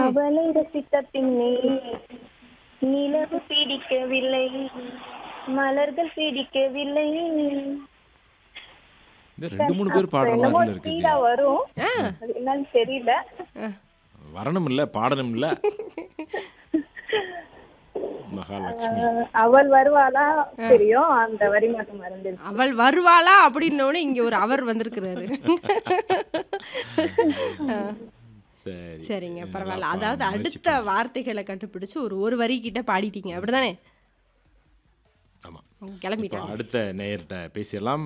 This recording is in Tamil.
அவளை ரசித்த பின்னே நிலவு பிடிக்கவில்லை மலர்கள் பிடிக்கவில்லை இந்த ரெண்டு மூணு பேர் பாடுற என்னமோ மாதிரி இருக்குது ஸ்பீடா வரும் அது என்னன்னு தெரியல வரணும் இல்ல பாடணும் இல்ல மகாலட்சுமி அஹ், அவள் வருவாளா தெரியும் அந்த வரி மட்டும் மறந்துருச்சு அவள் வருவாளா அப்படின்னோடனே இங்க ஒரு அவர் வந்திருக்கிறாரு சரி சரிங்க பரவாயில்ல அதாவது அடுத்த வார்த்தைகளை கண்டுபிடிச்சு ஒரு ஒரு வரி கிட்ட பாடிட்டீங்க அப்படிதானே ஆமா கிளம்பிட்டாங்க இப்போ அடுத்த நேயர்கிட்ட பேசிடலாம்